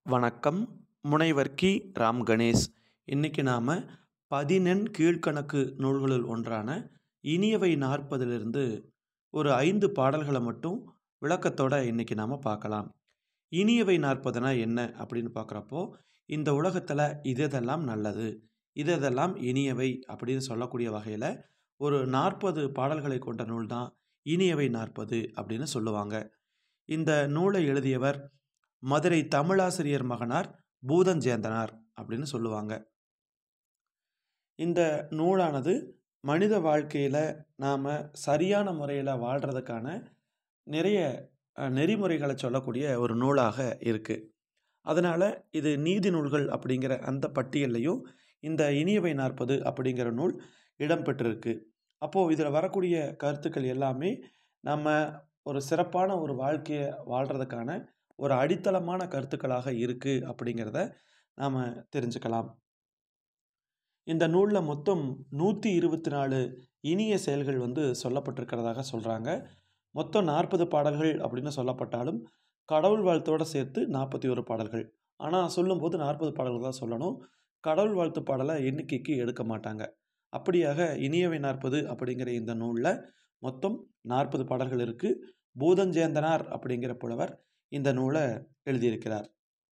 வணக்கம் முனைவர் கி ராம் கணேஷ் இன்றைக்கி நாம் பதினெண் கீழ்க்கணக்கு நூல்களுள் ஒன்றான இனியவை நாற்பதிலிருந்து ஒரு ஐந்து பாடல்களை மட்டும் விளக்கத்தோட இன்றைக்கி நாம் பார்க்கலாம் இனியவை நாற்பதுனா என்ன அப்படின்னு பார்க்குறப்போ இந்த உலகத்தில் இதெல்லாம் நல்லது இதெல்லாம் இனியவை அப்படின்னு சொல்லக்கூடிய வகையில் ஒரு நாற்பது பாடல்களை கொண்ட நூல் தான் இனியவை நாற்பது அப்படின்னு சொல்லுவாங்க இந்த நூலை எழுதியவர் மதுரை தமிழாசிரியர் மகனார் பூதஞ்சேந்தனார் அப்படின்னு சொல்லுவாங்க இந்த நூலானது மனித வாழ்க்கையில் நாம் சரியான முறையில் வாழ்கிறதுக்கான நிறைய அஹ், நெறிமுறைகளை சொல்லக்கூடிய ஒரு நூலாக இருக்குது அதனால் இது நீதி நூல்கள் அப்படிங்கிற அந்த பட்டியல்லையும் இந்த இனியவை நாற்பது அப்படிங்கிற நூல் இடம்பெற்றிருக்கு அப்போது இதில் வரக்கூடிய கருத்துக்கள் எல்லாமே நம்ம ஒரு சிறப்பான ஒரு வாழ்க்கையை வாழ்கிறதுக்கான ஒரு அடித்தளமான கருத்துக்களாக இருக்குது அப்படிங்கிறத நாம் தெரிஞ்சுக்கலாம் இந்த நூலில் மொத்தம் நூற்றி இருபத்தி நாலு இனிய செயல்கள் வந்து சொல்லப்பட்டிருக்கிறதாக சொல்கிறாங்க மொத்தம் நாற்பது பாடல்கள் அப்படின்னு சொல்லப்பட்டாலும் கடவுள் வாழ்த்தோடு சேர்த்து நாற்பத்தி ஒரு பாடல்கள் ஆனால் சொல்லும்போது நாற்பது பாடல்கள் தான் சொல்லணும் கடவுள் வாழ்த்து பாடலை எண்ணிக்கைக்கு எடுக்க மாட்டாங்க அப்படியாக இனியவை நாற்பது அப்படிங்கிற இந்த நூலில் மொத்தம் நாற்பது பாடல்கள் இருக்குது பூதஞ்சேந்தனார் அப்படிங்கிற புலவர் இந்த நூலை எழுதியிருக்கிறார்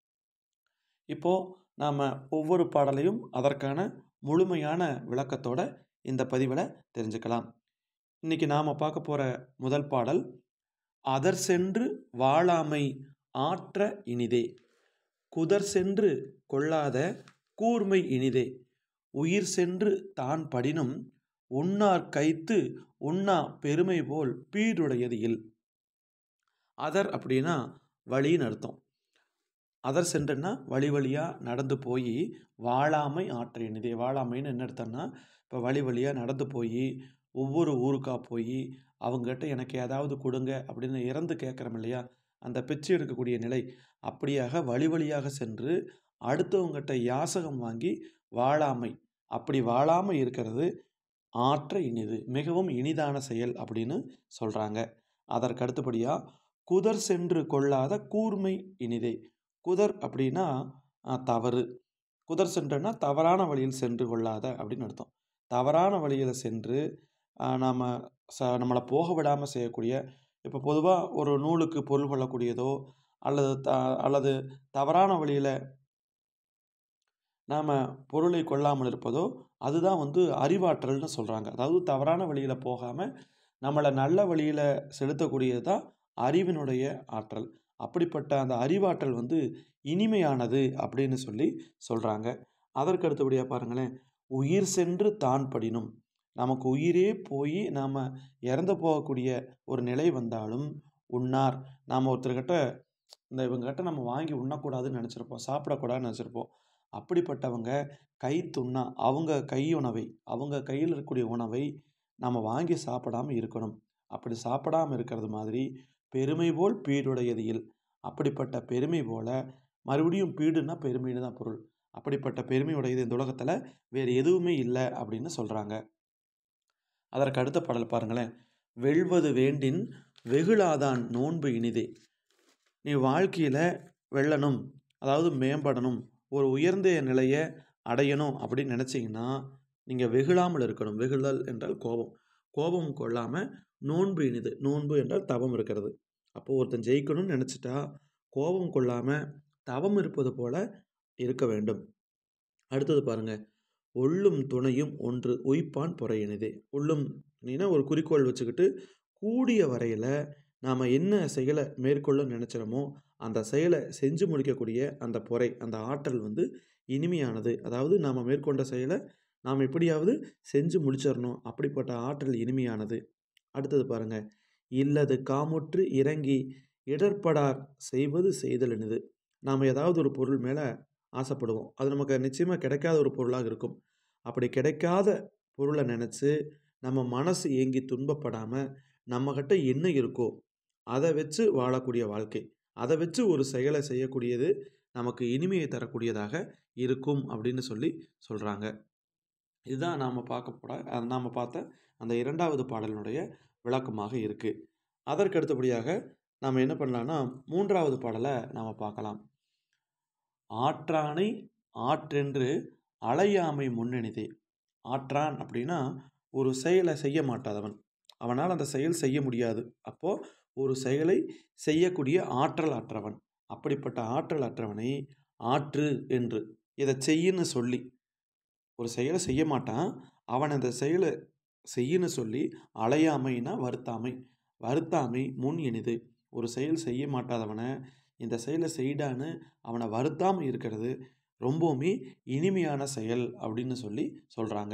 இப்போது நாம் ஒவ்வொரு பாடலையும் அதற்கான முழுமையான விளக்கத்தோட இந்த பதிவில் தெரிஞ்சுக்கலாம் இன்றைக்கி நாம் பார்க்க போகிற முதல் பாடல் அதர் சென்று வாழாமை ஆற்ற இனிதே குதர் சென்று கொள்ளாத கூர்மை இனிதே உயிர் சென்று தான் படினும் உண்ணார் கைத்து உண்ணா பெருமை போல் பீடுடையது இல் அதர் அப்படின்னா வழின்னு அர்த்தம் அதர் சென்றுன்னா வழி வழியாக நடந்து போய் வாழாமை ஆற்ற இனிதே வாழாமைன்னு என்ன அர்த்தம்னா இப்போ வழி வழியாக நடந்து போய் ஒவ்வொரு ஊருக்கா போய் அவங்ககிட்ட எனக்கு ஏதாவது கொடுங்க அப்படின்னு இறந்து கேட்குறோம் இல்லையா அந்த பிச்சை எடுக்கக்கூடிய நிலை அப்படியாக வழி வழியாக சென்று அடுத்தவங்ககிட்ட யாசகம் வாங்கி வாழாமை அப்படி வாழாமல் இருக்கிறது ஆற்ற இனிது மிகவும் இனிதான செயல் அப்படின்னு சொல்கிறாங்க அதற்கு அடுத்தபடியாக குதர் சென்று கொள்ளாத கூர்மை இனிதே குதர் அப்படின்னா அஹ், தவறு குதர் சென்றுன்னா தவறான வழியில் சென்று கொள்ளாத அப்படின்னு அர்த்தம் தவறான வழியில் சென்று நாம் ச நம்மளை போக விடாமல் செய்யக்கூடிய இப்போ பொதுவாக ஒரு நூலுக்கு பொருள் கொள்ளக்கூடியதோ அல்லது த அல்லது தவறான வழியில் நாம் பொருளை கொள்ளாமல் இருப்பதோ அதுதான் வந்து அறிவாற்றல்னு சொல்கிறாங்க அதாவது தவறான வழியில் போகாமல் நம்மளை நல்ல வழியில் செலுத்தக்கூடியது தான் அறிவினுடைய ஆற்றல் அப்படிப்பட்ட அந்த அறிவாற்றல் வந்து இனிமையானது அப்படின்னு சொல்லி சொல்கிறாங்க அதற்கு அடுத்தபடியாக பாருங்களேன் உயிர் சென்று தான் படினும் நமக்கு உயிரே போய் நாம் இறந்து போகக்கூடிய ஒரு நிலை வந்தாலும் உண்ணார் நாம் ஒருத்தர்கிட்ட இந்த இவங்ககிட்ட நம்ம வாங்கி உண்ணக்கூடாதுன்னு நினச்சிருப்போம் சாப்பிடக்கூடாதுன்னு நினச்சிருப்போம் அப்படிப்பட்டவங்க கை துண்ணா அவங்க கை உணவை அவங்க கையில் இருக்கக்கூடிய உணவை நம்ம வாங்கி சாப்பிடாம இருக்கணும் அப்படி சாப்பிடாம இருக்கிறது மாதிரி பெருமை போல் பீடுடையது இல் அப்படிப்பட்ட பெருமை போல மறுபடியும் பீடுன்னா பெருமைன்னு தான் பொருள் அப்படிப்பட்ட பெருமை உடையது இந்த உலகத்தில் வேறு எதுவுமே இல்லை அப்படின்னு சொல்கிறாங்க அதற்கு அடுத்த பாடல் பாருங்களேன் வெல்வது வேண்டின் வெகுளாதான் நோன்பு இனிதே நீ வாழ்க்கையில் வெல்லணும் அதாவது மேம்படணும் ஒரு உயர்ந்த நிலையை அடையணும் அப்படின்னு நினச்சிங்கன்னா நீங்கள் வெகுளாமல் இருக்கணும் வெகுளல் என்றால் கோபம் கோபம் கொள்ளாமல் நோன்பு இனிது நோன்பு என்றால் தவம் இருக்கிறது அப்போது ஒருத்தன் ஜெயிக்கணும்னு நினச்சிட்டா கோபம் கொள்ளாமல் தவம் இருப்பது போல இருக்க வேண்டும் அடுத்தது பாருங்க ஒள்ளும் துணையும் ஒன்று உய்ப்பான் பொறையினதே உள்ளும் நீனா ஒரு குறிக்கோள் வச்சுக்கிட்டு கூடிய வரையில் நாம் என்ன செயலை மேற்கொள்ள நினச்சிறோமோ அந்த செயலை செஞ்சு முடிக்கக்கூடிய அந்த பொறை அந்த ஆற்றல் வந்து இனிமையானது அதாவது நாம் மேற்கொண்ட செயலை நாம் எப்படியாவது செஞ்சு முடிச்சிடணும் அப்படிப்பட்ட ஆற்றல் இனிமையானது அடுத்தது பாருங்க இல்லது காமுற்று இறங்கி இடர்படார் செய்வது செய்தலெனுது நாம் ஏதாவது ஒரு பொருள் மேலே ஆசைப்படுவோம் அது நமக்கு நிச்சயமாக கிடைக்காத ஒரு பொருளாக இருக்கும் அப்படி கிடைக்காத பொருளை நினச்சி நம்ம மனசு ஏங்கி துன்பப்படாமல் நம்மக்கிட்ட என்ன இருக்கோ அதை வச்சு வாழக்கூடிய வாழ்க்கை அதை வச்சு ஒரு செயலை செய்யக்கூடியது நமக்கு இனிமையை தரக்கூடியதாக இருக்கும் அப்படின்னு சொல்லி சொல்கிறாங்க இதுதான் நாம் பார்க்க போட நாம் பார்த்த அந்த இரண்டாவது பாடலினுடைய விளக்கமாக இருக்குது அதற்கு அடுத்தபடியாக நாம் என்ன பண்ணலான்னா மூன்றாவது பாடலை நாம் பார்க்கலாம் ஆற்றானை ஆற்றென்று அலையாமை முன்னெனிதே ஆற்றான் அப்படின்னா ஒரு செயலை செய்ய மாட்டாதவன் அவனால் அந்த செயல் செய்ய முடியாது அப்போ ஒரு செயலை செய்யக்கூடிய ஆற்றல் அற்றவன் அப்படிப்பட்ட ஆற்றல் அற்றவனை ஆற்று என்று இதை செய்யின்னு சொல்லி ஒரு செயலை செய்ய மாட்டான் அவன் அந்த செயலை செய்யின்னு சொல்லி அலையாமைனா வருத்தாமை வருத்தாமை முன் இனிது ஒரு செயல் செய்ய மாட்டாதவனை இந்த செயலை செய்டான்னு அவனை வருத்தாமல் இருக்கிறது ரொம்பவுமே இனிமையான செயல் அப்படின்னு சொல்லி சொல்கிறாங்க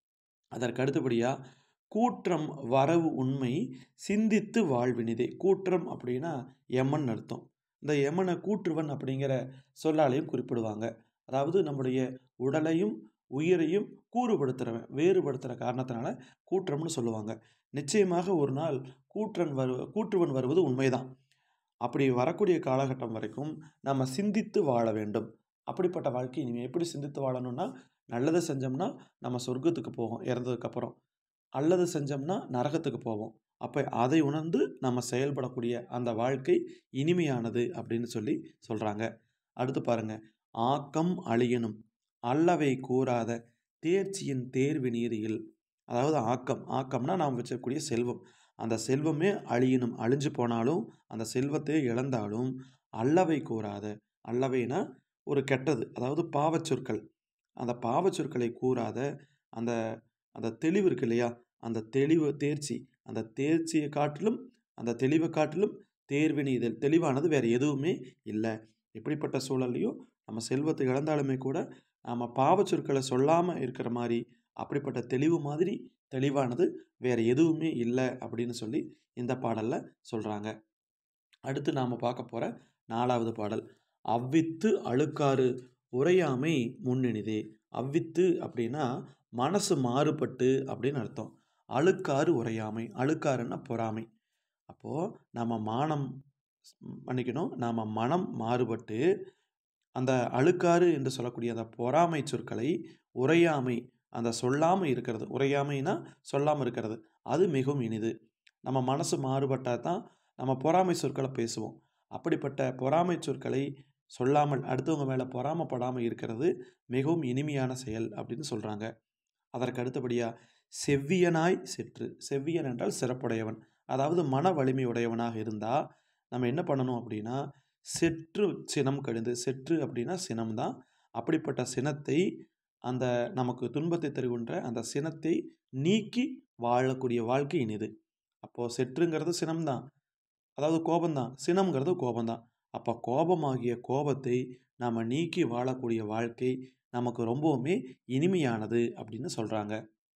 அதற்கு அடுத்தபடியாக கூற்றம் வரவு உண்மை சிந்தித்து வாழ்வினிதே கூற்றம் அப்படின்னா எமன் அர்த்தம் இந்த எமனை கூற்றுவன் அப்படிங்கிற சொல்லாலையும் குறிப்பிடுவாங்க அதாவது நம்முடைய உடலையும் உயிரையும் கூறுபடுத்துகிறவன் வேறுபடுத்துகிற காரணத்தினால கூற்றம்னு சொல்லுவாங்க நிச்சயமாக ஒரு நாள் கூற்றன் வரு கூற்றுவன் வருவது உண்மைதான் அப்படி வரக்கூடிய காலகட்டம் வரைக்கும் நம்ம சிந்தித்து வாழ வேண்டும் அப்படிப்பட்ட வாழ்க்கை இனிமேல் எப்படி சிந்தித்து வாழணும்னா நல்லதை செஞ்சோம்னா நம்ம சொர்க்கத்துக்கு போவோம் இறந்ததுக்கப்புறம் அல்லது செஞ்சோம்னா நரகத்துக்கு போவோம் அப்போ அதை உணர்ந்து நம்ம செயல்படக்கூடிய அந்த வாழ்க்கை இனிமையானது அப்படின்னு சொல்லி சொல்கிறாங்க அடுத்து பாருங்க ஆக்கம் அழியனும் அல்லவை கூறாத தேர்ச்சியின் தேர்வு நீதியில் அதாவது ஆக்கம் ஆக்கம்னா நாம் வச்சக்கூடிய செல்வம் அந்த செல்வமே அழியணும் அழிஞ்சு போனாலும் அந்த செல்வத்தை இழந்தாலும் அல்லவை கூறாத அல்லவைனா ஒரு கெட்டது அதாவது பாவச்சொற்கள் அந்த பாவச்சொற்களை கூறாத அந்த அந்த தெளிவு இருக்கு இல்லையா அந்த தெளிவு தேர்ச்சி அந்த தேர்ச்சியை காட்டிலும் அந்த தெளிவை காட்டிலும் தேர்வினை இதில் தெளிவானது வேறு எதுவுமே இல்லை எப்படிப்பட்ட சூழல்லையும் நம்ம செல்வத்தை இழந்தாலுமே கூட நம்ம பாவச்சொற்களை சொல்லாமல் இருக்கிற மாதிரி அப்படிப்பட்ட தெளிவு மாதிரி தெளிவானது வேறு எதுவுமே இல்லை அப்படின்னு சொல்லி இந்த பாடலில் சொல்கிறாங்க அடுத்து நாம் பார்க்க போகிற நாலாவது பாடல் அவ்வித்து அழுக்காறு உரையாமை முன்னெனிதே அவ்வித்து அப்படின்னா மனசு மாறுபட்டு அப்படின்னு அர்த்தம் அழுக்காறு உரையாமை அழுக்காறுன்னா பொறாமை அப்போது நம்ம மானம் மன்னிக்கணும் நாம் மனம் மாறுபட்டு அந்த அழுக்காறு என்று சொல்லக்கூடிய அந்த பொறாமை சொற்களை உரையாமை அந்த சொல்லாமல் இருக்கிறது உரையாமைனா சொல்லாமல் இருக்கிறது அது மிகவும் இனிது நம்ம மனசு மாறுபட்டால் தான் நம்ம பொறாமை சொற்களை பேசுவோம் அப்படிப்பட்ட பொறாமை சொற்களை சொல்லாமல் அடுத்தவங்க மேலே பொறாமப்படாமல் இருக்கிறது மிகவும் இனிமையான செயல் அப்படின்னு சொல்கிறாங்க அதற்கு அடுத்தபடியாக செவ்வியனாய் செற்று செவ்வியன் என்றால் சிறப்புடையவன் அதாவது மன வலிமை உடையவனாக இருந்தால் நம்ம என்ன பண்ணணும் அப்படின்னா செற்று சினம் கடிந்து செற்று அப்படின்னா சினம்தான் அப்படிப்பட்ட சினத்தை அந்த நமக்கு துன்பத்தை தருகின்ற அந்த சினத்தை நீக்கி வாழக்கூடிய வாழ்க்கை இனிது அப்போது செற்றுங்கிறது சினம்தான் அதாவது கோபம்தான் சினம்ங்கிறது கோபம்தான் அப்போ கோபமாகிய கோபத்தை நாம் நீக்கி வாழக்கூடிய வாழ்க்கை நமக்கு ரொம்பவுமே இனிமையானது அப்படின்னு சொல்கிறாங்க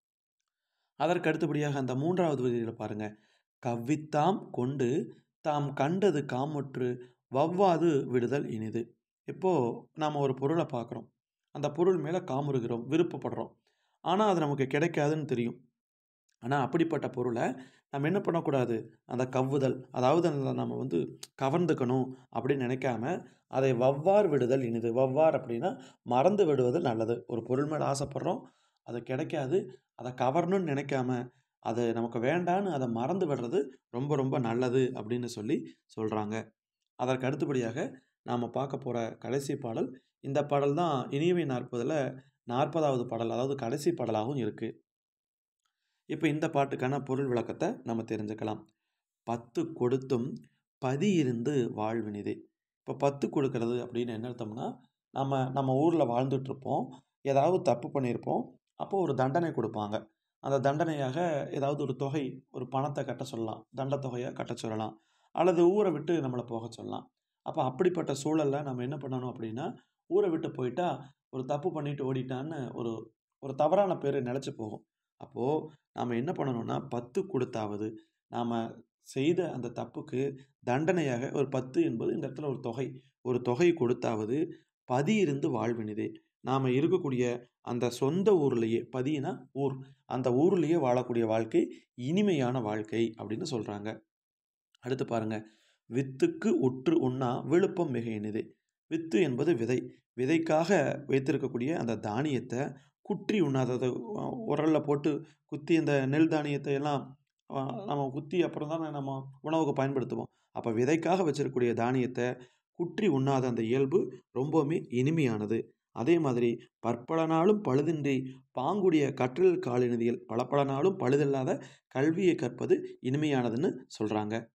அதற்கு அடுத்தபடியாக அந்த மூன்றாவது வரியில் பாருங்க கவ்வித்தாம் கொண்டு தாம் கண்டது காமுற்று வவ்வாது விடுதல் இனிது இப்போது நாம் ஒரு பொருளை பார்க்குறோம் அந்த பொருள் மேலே காமுறுகிறோம் விருப்பப்படுறோம் ஆனால் அது நமக்கு கிடைக்காதுன்னு தெரியும் ஆனால் அப்படிப்பட்ட பொருளை நம்ம என்ன பண்ணக்கூடாது அந்த கவ்வுதல் அதாவது அதில் நம்ம வந்து கவர்ந்துக்கணும் அப்படின்னு நினைக்காம அதை வவ்வார் விடுதல் இனிது வவ்வார் அப்படின்னா மறந்து விடுவது நல்லது ஒரு பொருள் மேலே ஆசைப்படுறோம் அது கிடைக்காது அதை கவரணும்னு நினைக்காம அது நமக்கு வேண்டான்னு அதை மறந்து விடுறது ரொம்ப ரொம்ப நல்லது அப்படின்னு சொல்லி சொல்கிறாங்க அதற்கு அடுத்தபடியாக நாம் பார்க்க போகிற கடைசி பாடல் இந்த பாடல் தான் இனியவை நாற்பதில் நாற்பதாவது பாடல் அதாவது கடைசி பாடலாகவும் இருக்குது இப்போ இந்த பாட்டுக்கான பொருள் விளக்கத்தை நம்ம தெரிஞ்சுக்கலாம் பத்து கொடுத்தும் பதி இருந்து வாழ்வினிதே இப்போ பத்து கொடுக்கறது அப்படின்னு என்ன அர்த்தம்னா நம்ம நம்ம ஊரில் வாழ்ந்துட்டுருப்போம் ஏதாவது தப்பு பண்ணியிருப்போம் அப்போ ஒரு தண்டனை கொடுப்பாங்க அந்த தண்டனையாக ஏதாவது ஒரு தொகை ஒரு பணத்தை கட்ட சொல்லலாம் தண்ட தொகையை கட்ட சொல்லலாம் அல்லது ஊரை விட்டு நம்மளை போக சொல்லலாம் அப்போ அப்படிப்பட்ட சூழலில் நம்ம என்ன பண்ணணும் அப்படின்னா ஊரை விட்டு போயிட்டா ஒரு தப்பு பண்ணிட்டு ஓடிட்டான்னு ஒரு ஒரு தவறான பேர் நிலச்சி போகும் அப்போது நாம் என்ன பண்ணணும்னா பத்து கொடுத்தாவது நாம் செய்த அந்த தப்புக்கு தண்டனையாக ஒரு பத்து என்பது இந்த இடத்துல ஒரு தொகை ஒரு தொகை கொடுத்தாவது பதி இருந்து வாழ்வினிதே நாம் இருக்கக்கூடிய அந்த சொந்த ஊர்லேயே பதினா ஊர் அந்த ஊர்லேயே வாழக்கூடிய வாழ்க்கை இனிமையான வாழ்க்கை அப்படின்னு சொல்கிறாங்க அடுத்து பாருங்க வித்துக்கு உற்று உண்ணா விழுப்பம் மிக இனிதே வித்து என்பது விதை விதைக்காக வைத்திருக்கக்கூடிய அந்த தானியத்தை குற்றி உண்ணாதது உரலில் போட்டு குத்தி அந்த நெல் தானியத்தை எல்லாம் நம்ம குத்தி அப்புறம் தானே நம்ம உணவுக்கு பயன்படுத்துவோம் அப்போ விதைக்காக வச்சிருக்கக்கூடிய தானியத்தை குற்றி உண்ணாத அந்த இயல்பு ரொம்பவுமே இனிமையானது அதே மாதிரி பற்பல நாளும் பழுதின்றி பாங்குடைய கற்றல் காலினதியில் பல பல நாளும் பழுதில்லாத கல்வியை கற்பது இனிமையானதுன்னு சொல்கிறாங்க